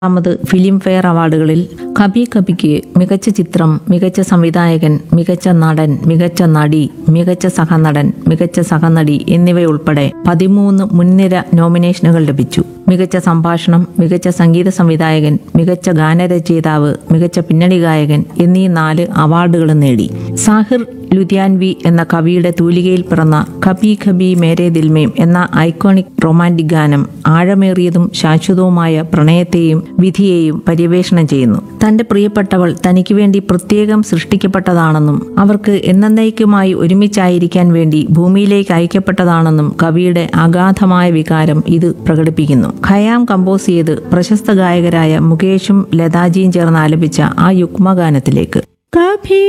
ാമത് film fair അവാർഡുകളിൽ കബി കബിക്ക് മികച്ച ചിത്രം മികച്ച സംവിധായകൻ മികച്ച നടൻ മികച്ച നടി മികച്ച സഹനടൻ മികച്ച സഹനടി എന്നിവയുൾപ്പെടെ പതിമൂന്ന് മുൻനിര നോമിനേഷനുകൾ ലഭിച്ചു മികച്ച സംഭാഷണം മികച്ച സംഗീത സംവിധായകൻ മികച്ച ഗാനരചയിതാവ് മികച്ച പിന്നണി ഗായകൻ എന്നീ നാല് അവാർഡുകളും നേടി സാഹിർ ലുധിയാൻവി എന്ന കവിയുടെ തൂലികയിൽ പിറന്ന കബി ഖബി മേരെ ദിൽമേം എന്ന ഐക്കോണിക് റൊമാൻറ്റിക് ഗാനം ആഴമേറിയതും ശാശ്വതവുമായ പ്രണയത്തെയും വിധിയെയും പര്യവേഷണം ചെയ്യുന്നു തന്റെ പ്രിയപ്പെട്ടവൾ തനിക്ക് വേണ്ടി പ്രത്യേകം സൃഷ്ടിക്കപ്പെട്ടതാണെന്നും അവർക്ക് എന്നേക്കുമായി ഒരുമിച്ചായിരിക്കാൻ വേണ്ടി ഭൂമിയിലേക്ക് അയക്കപ്പെട്ടതാണെന്നും കവിയുടെ അഗാധമായ വികാരം ഇത് പ്രകടിപ്പിക്കുന്നു ഖയാം കമ്പോസ് ചെയ്ത് പ്രശസ്ത ഗായകരായ മുകേഷും ലതാജിയും ചേർന്ന് ആലപിച്ച ആ യുഗ്മഗാനത്തിലേക്ക് കഭി